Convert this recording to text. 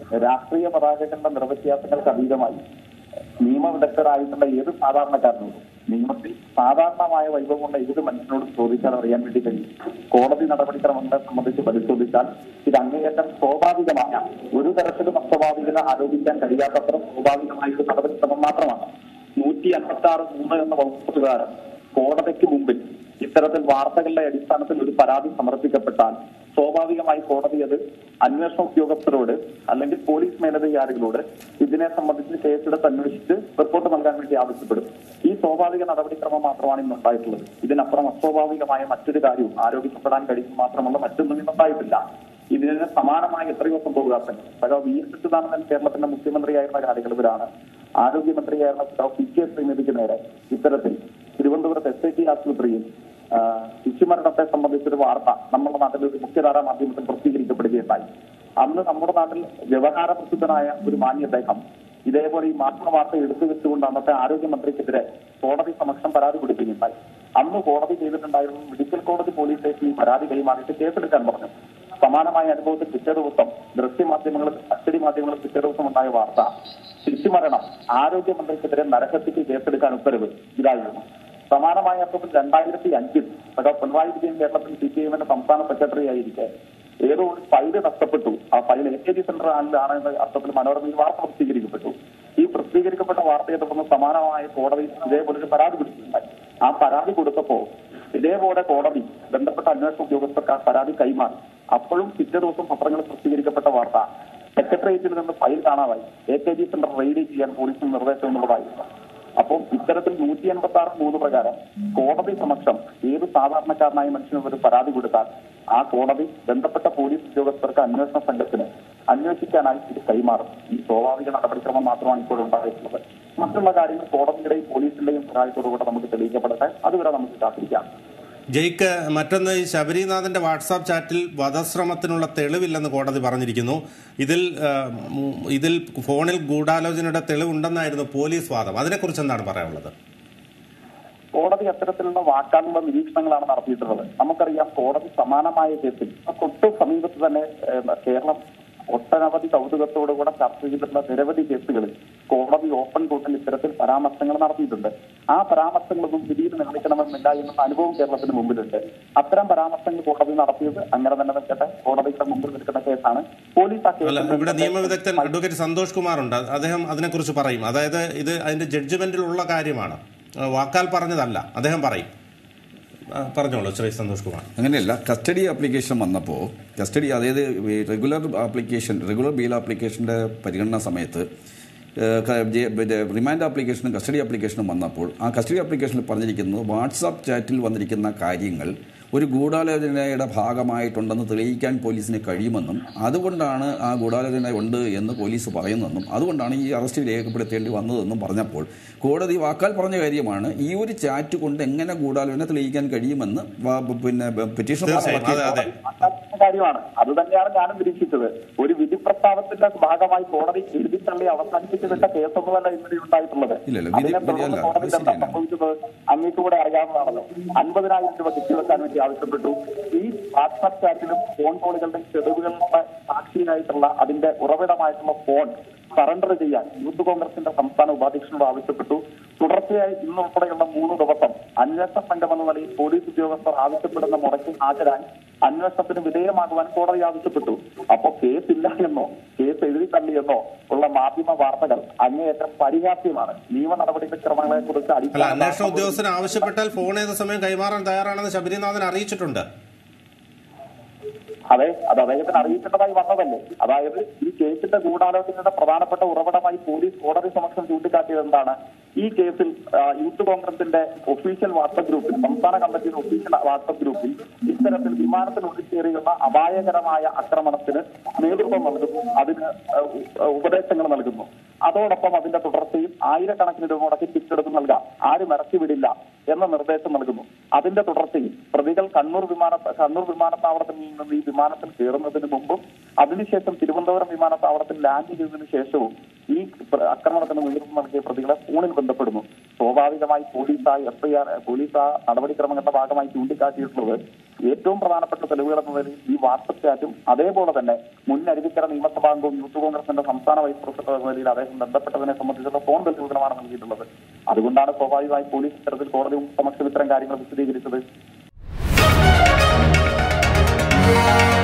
രാഷ്ട്രീയ പതാകകളുടെ നിർവ്യത്യാസങ്ങൾക്ക് അതീതമായി നിയമവിദഗ്ധരായിട്ടുള്ള ഏത് സാധാരണക്കാരനോടും നിയമത്തിൽ സാധാരണമായ വൈഭവമുള്ള ഏത് മനുഷ്യനോടും ചോദിച്ചാൽ അറിയാൻ വേണ്ടി കഴിയും കോടതി നടപടിക്രമങ്ങളെ സംബന്ധിച്ച് പരിശോധിച്ചാൽ ഇത് അങ്ങേയറ്റം സ്വാഭാവികമായ ഒരു തരത്തിലും അസ്വാഭാവികത ആരോപിക്കാൻ കഴിയാത്തത്ര സ്വാഭാവികമായ ഒരു നടപടിക്രമം മാത്രമാണ് നൂറ്റി അൻപത്തി ആറ് മൂന്ന് എന്ന വകുപ്പ് പ്രകാരം കോടതിക്ക് മുമ്പിൽ ഇത്തരത്തിൽ വാർത്തകളുടെ അടിസ്ഥാനത്തിൽ ഒരു പരാതി സമർപ്പിക്കപ്പെട്ടാൽ സ്വാഭാവികമായി കോടതി അത് അന്വേഷണ ഉദ്യോഗസ്ഥരോട് അല്ലെങ്കിൽ പോലീസ് മേലധികാരികളോട് ഇതിനെ സംബന്ധിച്ച് കേസെടുത്ത് അന്വേഷിച്ച് റിപ്പോർട്ട് നൽകാൻ വേണ്ടി ആവശ്യപ്പെടും ഈ സ്വാഭാവിക നടപടിക്രമം മാത്രമാണ് ഇന്ന് ഉണ്ടായിട്ടുള്ളത് ഇതിനപ്പുറം അസ്വാഭാവികമായ മറ്റൊരു കാര്യവും ആരോപിക്കപ്പെടാൻ കഴിയും മാത്രമല്ല മറ്റൊന്നും ഇന്നുണ്ടായിട്ടില്ല ഇതിന് സമാനമായ എത്രയോ സംഭവവികാസങ്ങൾ സഖാവ് വി എസ് സച്ചിദാനന്ദൻ കേരളത്തിന്റെ മുഖ്യമന്ത്രിയായിരുന്ന കാലയളവിലാണ് ആരോഗ്യമന്ത്രിയായിരുന്ന സഖാവ് പി കെ ശ്രീമതിക്ക് നേരെ ഇത്തരത്തിൽ തിരുവനന്തപുരത്ത് എസ് ഐ ടി ആശുപത്രിയിൽ ആ, ശിശുമരണത്തെ സംബന്ധിച്ചൊരു വാർത്ത നമ്മുടെ നാട്ടിൽ ഒരു മുഖ്യധാരാ മാധ്യമത്തിൽ പ്രസിദ്ധീകരിക്കപ്പെടുകയുണ്ടായി അന്ന് നമ്മുടെ നാട്ടിൽ വ്യവഹാര പ്രസിദ്ധനായ ഒരു മാന്യ അദ്ദേഹം ഇതേപോലെ ഈ മാധ്യമ വാർത്ത എടുത്തു വെച്ചുകൊണ്ട് അന്നത്തെ ആരോഗ്യമന്ത്രിക്കെതിരെ കോടതി സമക്ഷം പരാതി കൊടുക്കുകയുണ്ടായി അന്ന് കോടതി ചെയ്തിട്ടുണ്ടായിരുന്നു മെഡിക്കൽ കോടതി പോലീസ് സ്റ്റേഷനിൽ പരാതി കൈമാറിയിട്ട് കേസെടുക്കാൻ പറഞ്ഞു സമാനമായ അനുഭവത്തിൽ പിറ്റേ ദിവസം ദൃശ്യമാധ്യമങ്ങളിൽ അച്ചടി മാധ്യമങ്ങളിൽ പിറ്റേ ദിവസം ഉണ്ടായ വാർത്ത ശിശുമരണം ആരോഗ്യമന്ത്രിക്കെതിരെ നരഹത്യക്ക് കേസെടുക്കാൻ ഉത്തരവ് ഇതായിരുന്നു സമാനമായ അർത്ഥത്തിൽ രണ്ടായിരത്തി അഞ്ചിൽ സഖാവ് പിണറായി വിജയൻ കേരളത്തിൽ സി പി എമ്മിന്റെ സംസ്ഥാന സെക്രട്ടറി ആയിരിക്കെ ഏതോ ഒരു ഫയല് നഷ്ടപ്പെട്ടു ആ ഫയൽ എ കെ ജി സെന്ററിലാണ് എന്ന അർത്ഥത്തിൽ മനോരമയിൽ വാർത്ത പ്രസിദ്ധീകരിക്കപ്പെട്ടു ഈ പ്രസിദ്ധീകരിക്കപ്പെട്ട വാർത്തയെ തുടർന്ന് സമാനമായ കോടതി ഇതേപോലെ ഒരു പരാതി കൊടുത്തിട്ടുണ്ടായി ആ പരാതി കൊടുത്തപ്പോ ഇതേപോലെ കോടതി ബന്ധപ്പെട്ട അന്വേഷണ ഉദ്യോഗസ്ഥർക്ക് ആ പരാതി കൈമാറി അപ്പോഴും പിറ്റേ ദിവസം പത്രങ്ങളിൽ പ്രസിദ്ധീകരിക്കപ്പെട്ട വാർത്ത സെക്രട്ടേറിയറ്റിൽ നിന്ന് ഫയൽ കാണാതായി A K G centre raid ചെയ്യാൻ പോലീസിന് നിർദ്ദേശം എന്നുള്ളതായിരുന്നു അപ്പം ഇത്തരത്തിൽ നൂറ്റി എൺപത്തി ആറ് മൂന്ന് പ്രകാരം കോടതി സമക്ഷം ഏത് സാധാരണക്കാരനായ മനുഷ്യനും ഒരു പരാതി കൊടുത്താൽ ആ കോടതി ബന്ധപ്പെട്ട പോലീസ് ഉദ്യോഗസ്ഥർക്ക് അന്വേഷണ സംഘത്തിന് അന്വേഷിക്കാനായി ഇത് കൈമാറും ഈ സ്വാഭാവിക നടപടിക്രമം മാത്രമാണ് ഇപ്പോൾ ഉണ്ടായിട്ടുള്ളത് മറ്റുള്ള കാര്യങ്ങൾ കോടതിയുടെയും പോലീസിന്റെയും സഹായത്തോടുകൂടെ നമുക്ക് തെളിയിക്കപ്പെടട്ടെ അതുവരെ നമുക്ക് കാത്തിരിക്കാം ജയ്ക്ക് മറ്റൊന്ന് ഈ ശബരിനാഥന്റെ വാട്സാപ്പ് ചാറ്റിൽ വധശ്രമത്തിനുള്ള തെളിവില്ലെന്ന് കോടതി പറഞ്ഞിരിക്കുന്നു ഇതിൽ ആ, ഉം, ഇതിൽ ഫോണിൽ ഗൂഢാലോചനയുടെ തെളിവുണ്ടെന്നായിരുന്നു പോലീസ് വാദം അതിനെക്കുറിച്ച് എന്താണ് പറയാനുള്ളത് കോടതി അത്തരത്തിലുള്ള വാക്കാലുള്ള നിരീക്ഷണങ്ങളാണ് നടത്തിയിട്ടുള്ളത് നമുക്കറിയാം കോടതി സമാനമായ കേസിൽ തൊട്ട് സമീപത്ത് തന്നെ ഏഹ്, കേരളം ഒട്ടനവധി കൗതുകത്തോടുകൂടെ ചർച്ച ചെയ്തിട്ടുള്ള നിരവധി കേസുകളിൽ കോടതി ഓപ്പൺ കോർട്ടിൽ ഇത്തരത്തിൽ പരാമർശങ്ങൾ നടത്തിയിട്ടുണ്ട് ആ പരാമർശങ്ങളൊന്നും വിധിയിൽ നിർമ്മിക്കണമെന്നില്ല എന്നുള്ള അനുഭവം കേരളത്തിന് മുമ്പിലുണ്ട് അത്തരം പരാമർശങ്ങൾ കോടതി നടത്തിയത് അങ്ങനെ തന്നെ നിൽക്കട്ടെ കോടതിയുടെ മുമ്പിൽ നിൽക്കുന്ന കേസാണ് പോലീസ് ആ അല്ല കേസ് ഇവിടെ നിയമവിദഗ്ധൻ അഡ്വക്കേറ്റ് സന്തോഷ് കുമാർ ഉണ്ട് അദ്ദേഹം അതിനെക്കുറിച്ച് പറയും അതായത് ഇത് അതിന്റെ ജഡ്ജ്മെന്റിലുള്ള കാര്യമാണ് ആ, വാക്കാൽ പറഞ്ഞതല്ല അദ്ദേഹം പറയും ആ, പറഞ്ഞോളൂ ശ്രീ സന്തോഷ് കുമാർ അങ്ങനെയല്ല കസ്റ്റഡി ആപ്ലിക്കേഷൻ വന്നപ്പോൾ കസ്റ്റഡി അതായത് ഈ റെഗുലർ ആപ്ലിക്കേഷൻ റെഗുലർ ബെയിൽ ആപ്ലിക്കേഷൻ്റെ പരിഗണന സമയത്ത് ഏഹ്, ക- ജെ- പിന്നെ റിമാൻഡ് ആപ്ലിക്കേഷനും കസ്റ്റഡി ആപ്ലിക്കേഷനും വന്നപ്പോൾ ആ കസ്റ്റഡി ആപ്ലിക്കേഷനിൽ പറഞ്ഞിരിക്കുന്നത് വാട്സാപ്പ് ചാറ്റിൽ വന്നിരിക്കുന്ന കാര്യങ്ങൾ ഒരു ഗൂഢാലോചനയുടെ ഭാഗമായിട്ടുണ്ടെന്ന് തെളിയിക്കാൻ പോലീസിന് കഴിയുമെന്നും അതുകൊണ്ടാണ് ആ ഗൂഢാലോചന ഉണ്ട് എന്ന് പോലീസ് പറയുന്നതെന്നും അതുകൊണ്ടാണ് ഈ അറസ്റ്റ് രേഖപ്പെടുത്തേണ്ടി വന്നതെന്നും പറഞ്ഞപ്പോൾ കോടതി വാക്കാൽ പറഞ്ഞ കാര്യമാണ് ഈ ഒരു ചാറ്റ് കൊണ്ട് എങ്ങനെ ഗൂഢാലോചന തെളിയിക്കാൻ കഴിയുമെന്ന് വാ- പിന്നെ പെറ്റീഷൻ തീർച്ചയായും അതെ അതെ മനസ്സിലാക്കുന്ന കാര്യമാണ് അത് തന്നെയാണ് ഞാനും നിരീക്ഷിച്ചത് ഒരു വിധി പ്രസ്താവത്തിന്റെ ഭാഗമായി കോടതി എഴുതി തള്ളി അവസാനിപ്പിച്ചിട്ട കേസൊന്നുമല്ല ഇന്നലെ ഉണ്ടായിട്ടുള്ളത് ഇല്ലല്ല, വിധി- അതിനെ തുടർന്ന് വിധിയല്ല. കോടതി അത് എന്താ ശരിയല്ല. സംഭവിച്ചത് അങ്ങേക്ക് കൂടെ അറിയാവുന്നതാണല്ലോ അൻപതിനായിരം രൂപ കെട്ടിവെക്കാൻ വേണ്ടി ആവശ്യപ്പെട്ടു ഈ വാട്സാപ്പ് ചാറ്റിലും ഫോൺ കോളുകളുടെ തെളിവുകളുടെ സാക്ഷിയായിട്ടുള്ള അതിന്റെ ഉറവിടമായിട്ടുള്ള ഫോൺ സറണ്ടർ ചെയ്യാൻ യൂത്ത് കോൺഗ്രസിന്റെ സംസ്ഥാന ഉപാധ്യക്ഷനോട് ആവശ്യപ്പെട്ടു തുടർച്ചയായി ഇന്നുൾപ്പെടെയുള്ള മൂന്ന് ദിവസം അന്വേഷണ സംഘം എന്ന നിലയിൽ പോലീസ് ഉദ്യോഗസ്ഥർ ആവശ്യപ്പെടുന്ന മുറയ്ക്ക് ഹാജരായി അന്വേഷണത്തിന് വിധേയമാകുവാൻ കോടതി ആവശ്യപ്പെട്ടു അപ്പോ കേസില്ല എന്നോ കേസ് എഴുതി തള്ളിയെന്നോ ഉള്ള മാധ്യമ വാർത്തകൾ അങ്ങേയറ്റം പരിഹാസ്യമാണ് നിയമ നടപടിക്രമങ്ങളെ കുറിച്ച് അല്ല അന്വേഷണ ഉദ്യോഗസ്ഥന് ആവശ്യപ്പെട്ടാൽ ഫോൺ ഏത് സമയം കൈമാറാൻ തയ്യാറാണെന്ന് ശബരിനാഥൻ അറിയിച്ചിട്ടുണ്ട് അതെ അത് അദ്ദേഹത്തിന് അറിയിക്കേണ്ടതായി വന്നതല്ലേ അതായത് ഈ കേസിന്റെ ഗൂഢാലോചനയുടെ പ്രധാനപ്പെട്ട ഉറവിടമായി പോലീസ് കോടതി സമക്ഷം ചൂണ്ടിക്കാട്ടിയത് എന്താണ് ഈ കേസിൽ ആ, യൂത്ത് കോൺഗ്രസിന്റെ ഒഫീഷ്യൽ വാട്സപ്പ് ഗ്രൂപ്പിൽ സംസ്ഥാന കമ്മിറ്റിയുടെ ഒഫീഷ്യൽ വാട്സപ്പ് ഗ്രൂപ്പിൽ ഇത്തരത്തിൽ വിമാനത്തിനുള്ളിൽ കയറിയുള്ള അപായകരമായ ആക്രമണത്തിന് നേതൃത്വം നൽകുന്നു അതിന് ആ, ഉ- ആ, ഉപദേശങ്ങൾ നൽകുന്നു അതോടൊപ്പം അതിന്റെ തുടർച്ചയിൽ ആയിരക്കണക്കിന് രൂപ മുടക്കി തിരിച്ചെടുത്ത് നൽകാം ആരും ഇറക്കി വിടില്ല എന്ന നിർദ്ദേശം നൽകുന്നു അതിന്റെ തുടർച്ചയിൽ പ്രതികൾ കണ്ണൂർ വിമാന കണ്ണൂർ വിമാനത്താവളത്തിൽ നിന്ന് ഈ വിമാനത്തിൽ കയറുന്നതിന് മുമ്പും അതിനുശേഷം തിരുവനന്തപുരം വിമാനത്താവളത്തിൽ ലാൻഡ് ചെയ്തതിനു ശേഷവും ഈ പ്ര- ആക്രമണത്തിന് നേതൃത്വം നൽകിയ പ്രതികളെ ഫോണിൽ ബന്ധപ്പെടുന്നു സ്വാഭാവികമായി പോലീസ് ആ എഫ് ഐ ആർ പോലീസ് ആ നടപടിക്രമങ്ങളുടെ ഭാഗമായി ചൂണ്ടിക്കാട്ടിയിട്ടുള്ളത് ഏറ്റവും പ്രധാനപ്പെട്ട തെളിവുകൾ എന്ന നിലയിൽ ഈ വാട്സപ്പ് ചാറ്റും അതേപോലെ തന്നെ മുൻ അരുവിക്കര നിയമസഭാംഗവും യൂത്ത് കോൺഗ്രസിന്റെ സംസ്ഥാന വൈസ് പ്രസിഡന്റ് എന്ന നിലയിൽ അദ്ദേഹം ബന്ധപ്പെട്ടതിനെ സംബന്ധിച്ചുള്ള ഫോൺ തെളിവുകളാണ് നൽകിയിട്ടുള്ളത് അതുകൊണ്ടാണ് സ്വാഭാവികമായി പോലീസ് ഇത്തരത്തിൽ കോടതി സമക്ഷം ഇത്തരം കാര്യങ്ങൾ വിശദീകരിച്ചത്